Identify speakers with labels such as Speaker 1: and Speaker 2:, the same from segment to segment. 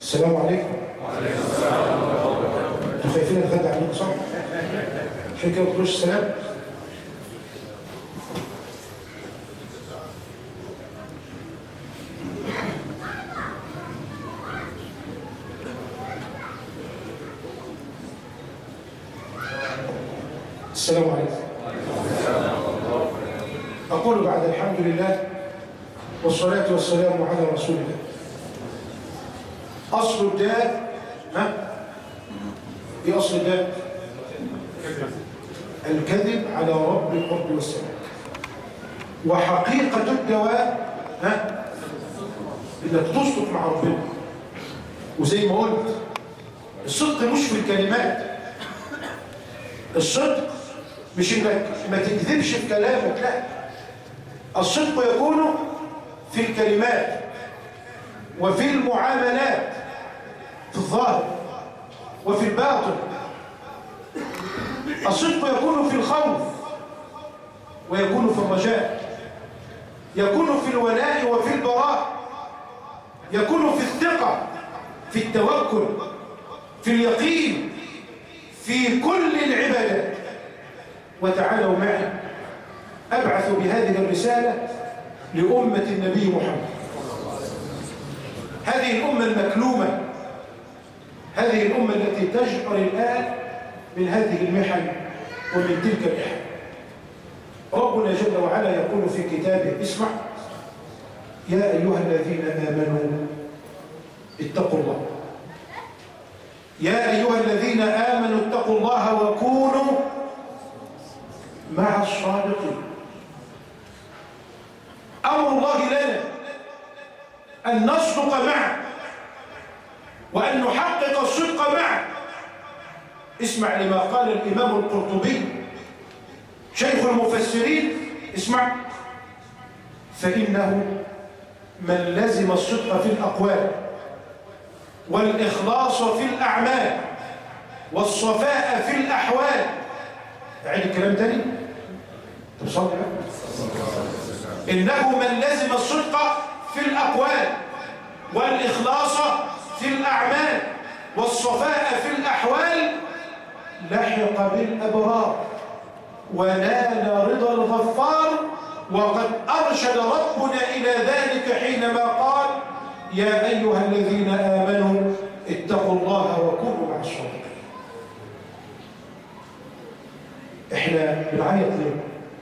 Speaker 1: السلام عليكم وعليكم السلام انتوا خايفين اتغدى عليكم صح؟ عشان كده ما تقولوش السلام السلام عليكم أقول بعد الحمد لله والصلاة والسلام على رسول الله أصل الداء ها؟ إيه أصل الداء؟ الكذب على رب الأرض والسماء وحقيقة الدواء ها؟ إنك تصدق مع ربنا وزي ما قلت الصدق مش في الكلمات الصدق مش انك ما تكذبش في كلامك لا الصدق يكون في الكلمات وفي المعاملات في الظاهر وفي الباطن الصدق يكون في الخوف ويكون في الرجاء يكون في الولاء وفي البراء يكون في الثقة في التوكل في اليقين في كل العبادات وتعالوا معي أبعث بهذه الرسالة لأمة النبي محمد هذه الأمة المكلومة هذه الأمة التي تجأر الآن من هذه المحن ومن تلك المحن ربنا جل وعلا يقول في كتابه اسمع يا أيها الذين آمنوا اتقوا الله يا أيها الذين آمنوا اتقوا الله وكونوا مع الصادقين أمر الله لنا أن نصدق معه وأن نحقق الصدق معه اسمع لما قال الإمام القرطبي شيخ المفسرين اسمع فإنه من لزم الصدق في الأقوال والإخلاص في الأعمال والصفاء في الأحوال أعيد الكلام تاني تصلي إنه من لزم الصدق في الأقوال والإخلاص في الأعمال والصفاء في الأحوال لحق بالأبرار ونال رضا الغفار وقد أرشد ربنا إلى ذلك حينما قال يا أيها الذين آمنوا اتقوا الله وكونوا مع الصادقين احنا بنعيط ليه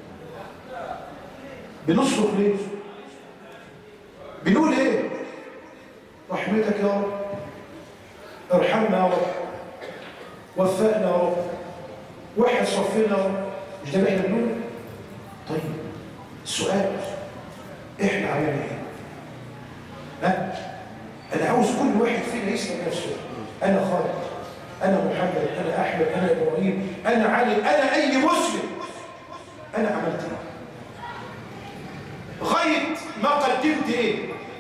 Speaker 1: بنصرخ ليه بنقول ايه رحمتك يا رب ارحمنا يا رب وفقنا يا رب وحد صفنا يا رب مش ده اللي احنا بنقول طيب السؤال احنا عملنا ايه ها انا عاوز كل واحد فينا يسال نفسه انا خالد انا محمد انا احمد انا ابراهيم انا علي انا اي مسلم انا عملت ايه غايه ما قدمت ايه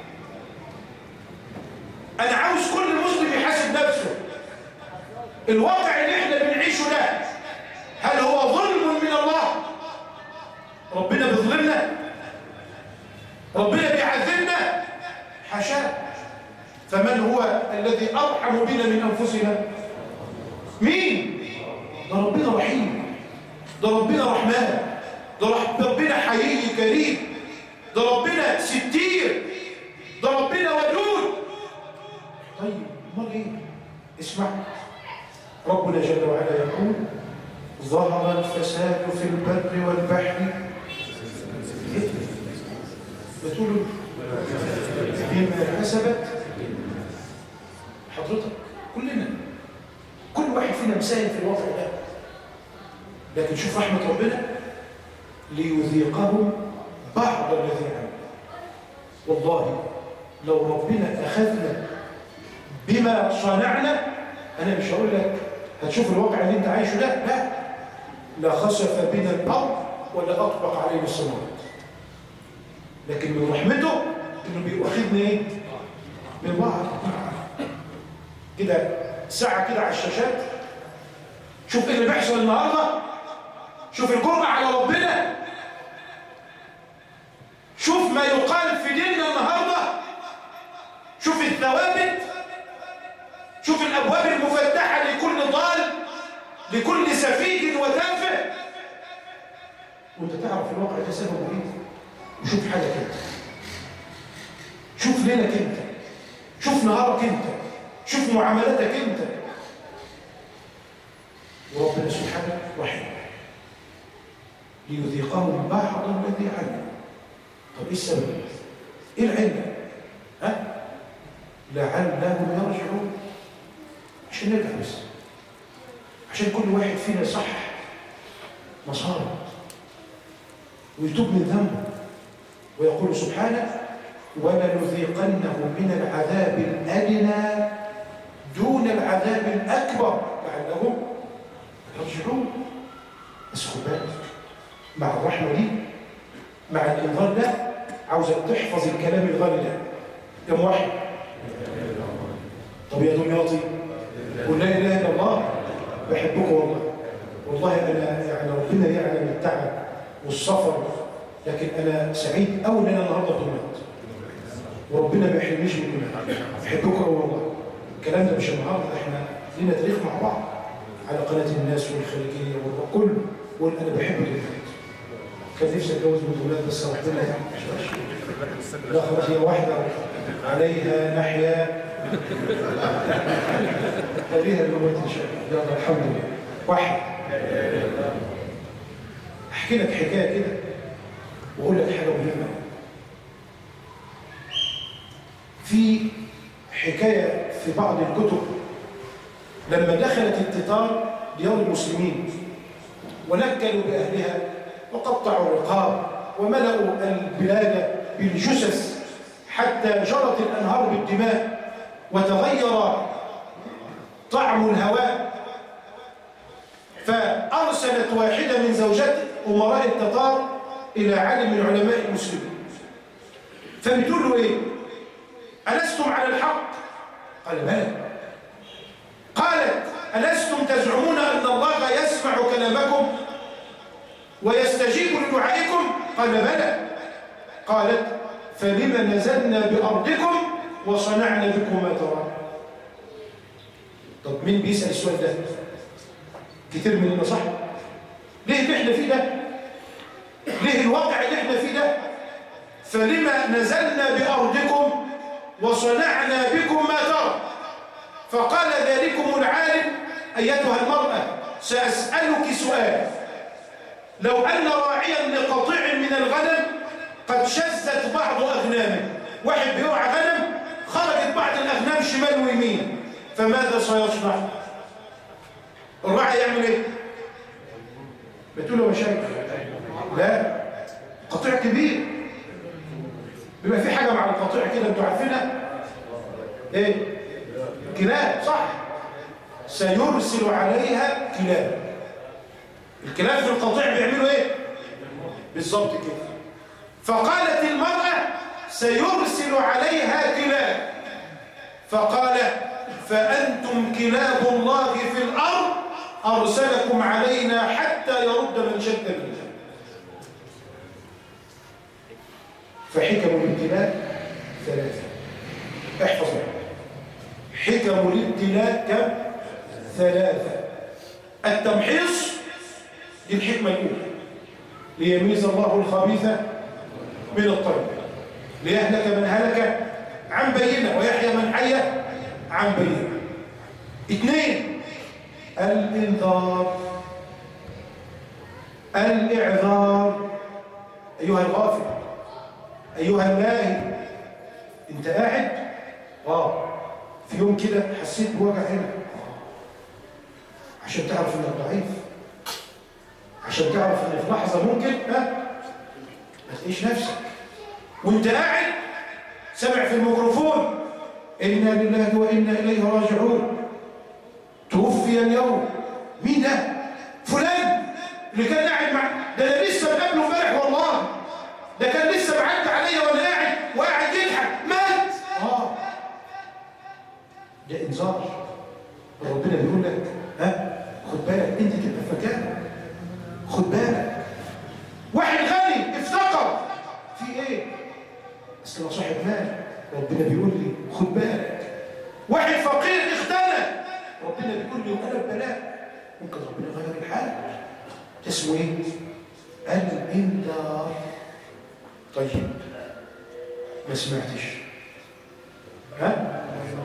Speaker 1: انا عاوز كل مسلم يحاسب نفسه الواقع اللي احنا بنعيشه ده هل هو ظلم من الله ربنا بيظلمنا ربنا بيعذبنا حاشاه فمن هو الذي ارحم بنا من انفسنا مين ده ربنا رحيم ده ربنا رحمن ده ربنا حيي كريم ده ربنا ستير ده ربنا ودود طيب امال ايه اسمع ربنا جل وعلا يقول ظهر الفساد في البر والبحر بتقول بما كسبت حضرتك كلنا كل واحد فينا مساهم في الوضع ده لكن شوف رحمة ربنا ليذيقهم بعض الذي عمل والله لو ربنا أخذنا بما صنعنا أنا مش هقول لك هتشوف الواقع اللي انت عايشه ده لا لا خسف بنا الأرض ولا أطبق علينا السماوات لكن من رحمته انه بيؤخذنا ايه من بعض كده ساعة كده على الشاشات شوف ايه اللي بيحصل النهارده شوف الجرأة على ربنا شوف ما يقال في ديننا النهارده شوف الثوابت المفتحة لكل ضال لكل سفيه وتافه وانت تعرف الواقع ده سببه ايه وشوف حالك انت شوف ليلك انت شوف نهارك انت شوف معاملاتك انت وربنا سبحانه رحيم ليذيقهم بعض الذي علم طب ايه السبب ايه العلم ها لعلهم يرجعون عشان نرجع بس عشان كل واحد فينا صح مساره ويتوب من ذنبه ويقول سبحانه ولنذيقنهم من العذاب الأدنى دون العذاب الأكبر لعلهم يرجعون بس خد بالك مع الرحمة دي مع الإنذار ده عاوزك تحفظ الكلام الغالي ده كم واحد طب يا دمياطي قل لا إله إلا الله بحبكم والله والله أنا يعني ربنا يعلم التعب والسفر لكن أنا سعيد أوي إن أنا النهارده في دمياط وربنا ما يحرمنيش منكم بحبكم أوي والله الكلام ده مش النهارده احنا لينا تاريخ مع بعض على قناة الناس والخليجية والكل وقول أنا بحب دمياط كان نفسي اتجوز من ولاد بس ربنا يعني لا خلاص هي واحدة عليها نحيا خليها الوقت ان شاء الله يلا الحمد لله واحد احكي لك حكايه كده واقول لك حاجه مهمه في حكايه في بعض الكتب لما دخلت التتار ديار المسلمين ونكلوا باهلها وقطعوا الرقاب وملأوا البلاد بالجثث حتى جرت الأنهار بالدماء وتغير طعم الهواء فأرسلت واحدة من زوجات أمراء التتار إلى عالم من علماء المسلمين فبتقول له إيه ألستم على الحق قال بلى قالت ألستم تزعمون أن الله يسمع كلامكم ويستجيب لدعائكم قال بلى قالت فلما نزلنا بأرضكم وصنعنا بكم ما ترى طب مين بيسأل السؤال ده كتير مننا صح ليه اللي احنا فيه ده ليه الواقع اللي احنا فيه ده فلما نزلنا بأرضكم وصنعنا بكم ما ترى فقال ذلكم العالم أيتها المرأة سأسألك سؤال لو أن راعيا لقطيع من الغنم قد شزت بعض أغنامه واحد بيوع غنم خرجت بعض الأغنام شمال ويمين فماذا سيصنع الراعي يعمل ايه بتقول له مشاكل لا قطيع كبير بيبقى في حاجة مع القطيع كده انتوا عارفينها ايه كلاب صح سيرسل عليها كلاب الكلاب في القطيع بيعملوا ايه بالظبط كده فقالت المرأة سيرسل عليها كلاب فقال فأنتم كلاب الله في الأرض أرسلكم علينا حتى يرد من شد منها فحكم الابتلاء ثلاثة احفظ حكم الابتلاء كم ثلاثة التمحيص دي الحكمة الأولى ليميز الله الخبيث من الطيب ليهلك من هلك عن بينه ويحيى من حي عن بينه اثنين الانذار الاعذار ايها الغافل ايها اللاهي انت قاعد اه في يوم كده حسيت بوجع هنا عشان تعرف انك ضعيف عشان تعرف ان في لحظه ممكن ها ما تلاقيش نفسك وانت قاعد سمع في الميكروفون انا لله وانا اليه راجعون توفي اليوم مين ده فلان اللي كان قاعد مع ده انا لسه مقابله امبارح والله ده كان لسه معدي عليا وانا قاعد وقاعد يضحك مات اه ده انذار ربنا بيقول لك ها خد بالك انت تبقى فكان خد بالك واحد غني افتقر في ايه اصل انا صاحب مال ربنا بيقول لي خد بالك واحد فقير اختنى قلبنا بكل يوم أنا ببلاء ممكن ربنا يغير الحال اسمه ايه؟ الانذار طيب ما سمعتش ها؟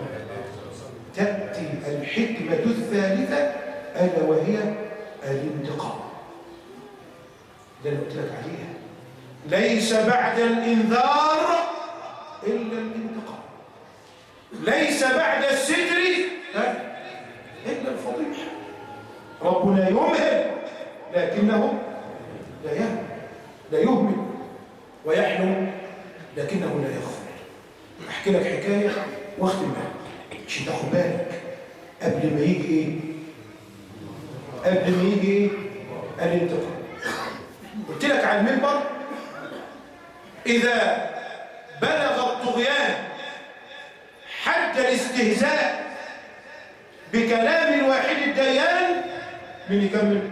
Speaker 1: تأتي الحكمة الثالثة ألا وهي الانتقام ده اللي قلت لك عليها ليس بعد الإنذار إلا الانتقام ليس بعد الستر إلا الفضيحة ربنا يمهل لكنه لا يهمل لا يهمل ويحلم لكنه لا يغفر أحكي لك حكاية واختم معك عشان تاخد بالك قبل ما يجي ايه قبل ما يجي ايه الانتقام قلت لك على المنبر إذا بلغ الطغيان حد الاستهزاء بكلام الواحد الديان من يكمل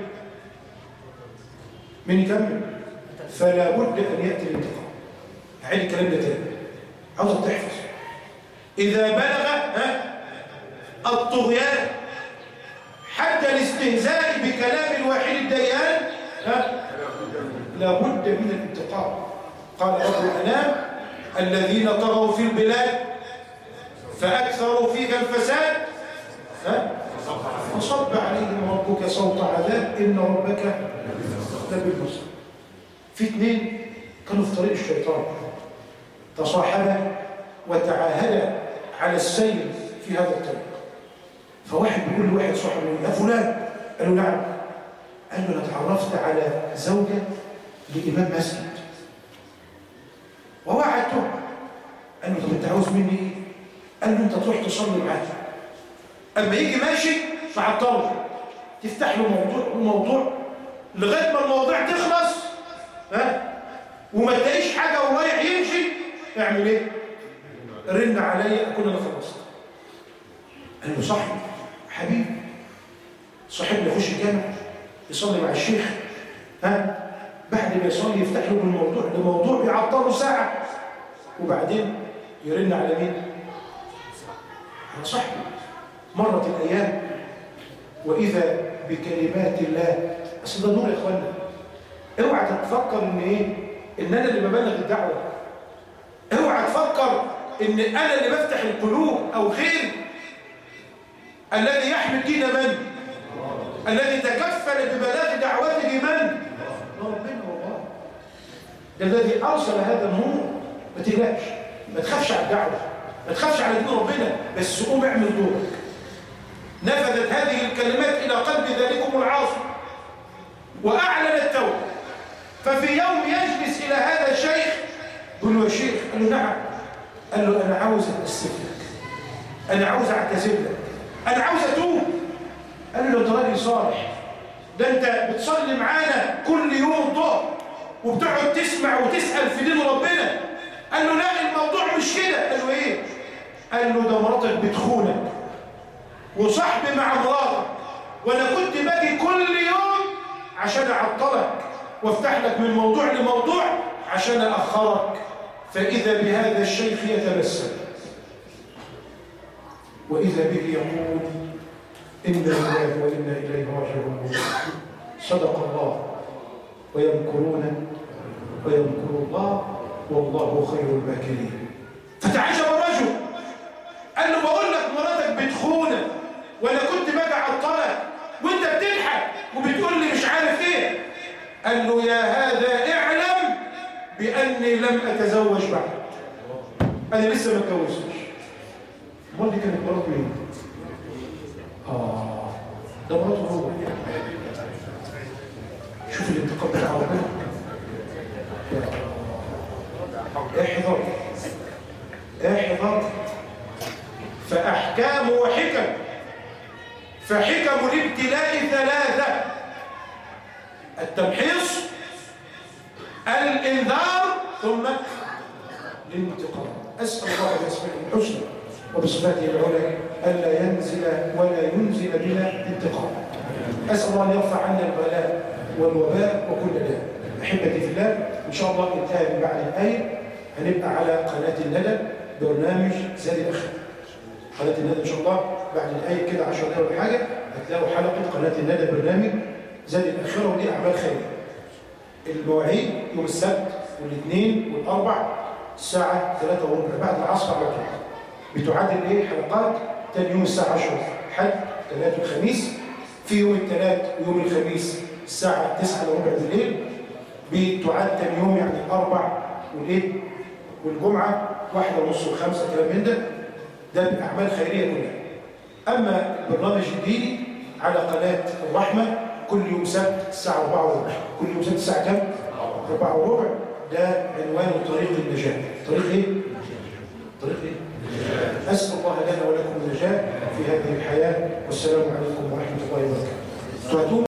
Speaker 1: من يكمل فلا بد أن يأتي الانتقام عيد الكلام ده تاني عاوزك تحفظ إذا بلغ ها الطغيان حد الاستهزاء بكلام الواحد الديان ها لا بد من الانتقام قال رب الأنام الذين طغوا في البلاد فأكثروا فيها الفساد ها فصب عليهم ربك صوت عذاب إن ربك لبالمصر في اثنين كانوا في طريق الشيطان تصاحبا وتعاهدا على السير في هذا الطريق فواحد بيقول لواحد صاحبه يا فلان قال له نعم قال له انا اتعرفت على زوجة لإمام مسجد ووعدته قال له طب انت عاوز مني ايه؟ قال له انت تروح تصلي معاك اما يجي ماشي تعطله تفتح له موضوع وموضوع لغايه ما المواضيع تخلص ها وما تلاقيش حاجه ورايح يمشي اعمل ايه؟ رن عليا اكون انا خلصت قال له صاحبي حبيبي صاحبنا يخش الجامع يصلي مع الشيخ ها بعد ما يصلي يفتح له بالموضوع ده موضوع بيعطله ساعه وبعدين يرن على مين؟ على صاحبي مرت الايام واذا بكلمات الله اصل ده نور يا اخوانا اوعى تفكر ان ايه ان انا اللي ببلغ الدعوه اوعى تفكر ان انا اللي بفتح القلوب او غيري الذي يحمل دين من الذي تكفل ببلاغ دعوته من ربنا والله الذي ارسل هذا النور ما تقلقش ما تخافش على الدعوه ما تخافش على دين ربنا بس قوم اعمل دورك نفذت هذه الكلمات الى قلب ذلكم العاصي واعلن التوبه ففي يوم يجلس الى هذا الشيخ يقول له يا شيخ قال له نعم قال له انا عاوز اتاسف لك انا عاوز اعتذر لك انا عاوز اتوب قال له انت راجل صالح ده انت بتصلي معانا كل يوم الظهر وبتقعد تسمع وتسال في دين ربنا قال له لا الموضوع مش كده قال له ايه قال له ده مراتك بتخونك وصاحبي مع مراتك وانا كنت باجي كل يوم عشان اعطلك وافتح لك من موضوع لموضوع عشان اخرك فاذا بهذا الشيخ يتبسم واذا به يقول انا لله وانا اليه راجعون صدق الله ويمكرون ويمكر الله والله خير الماكرين فتعجب الرجل قال له بقول لك مراتك بتخونك وانا كنت باجي اعطلك وانت بتضحك وبتقول لي مش عارف ايه قال له يا هذا اعلم باني لم اتزوج بعد انا لسه ما اتجوزتش امال دي كانت مرات مين اه ده مراته هو شوف الانتقام بتاع ربنا احذر احذر فأحكام وحكم فحكم الابتلاء ثلاثة التمحيص الإنذار ثم الانتقام أسأل الله بأسمائه الحسنى وبصفاته العلى ألا ينزل ولا ينزل بنا انتقام أسأل الله أن يرفع عنا البلاء والوباء وكل داء أحبتي في الله إن شاء الله انتهى من بعد الآية هنبقى على قناة الندى برنامج زاد الأخير قناه الندى ان شاء الله بعد الايه كده 10 دقايق ولا حاجه هتلاقوا حلقه قناه الندى برنامج زاد الاخره ودي اعمال خيريه المواعيد يوم السبت والاثنين والاربع الساعه 3 وربع بعد العصر على طول بتعادل ايه حلقات تاني يوم الساعه 10 حد ثلاث وخميس في يوم الثلاث ويوم الخميس الساعه 9 الا ربع بالليل بتعاد تاني يوم يعني الاربع والايه والجمعه واحدة ونص وخمسة كلام من ده ده الأعمال خيرية كلها أما البرنامج الديني على قناة الرحمة كل يوم سبت الساعة 4 وربع كل يوم سبت الساعة كام؟ 4 وربع ده عنوان طريق النجاة طريق إيه؟ طريق إيه؟ أسأل الله لنا ولكم النجاة في هذه الحياة والسلام عليكم ورحمة الله وبركاته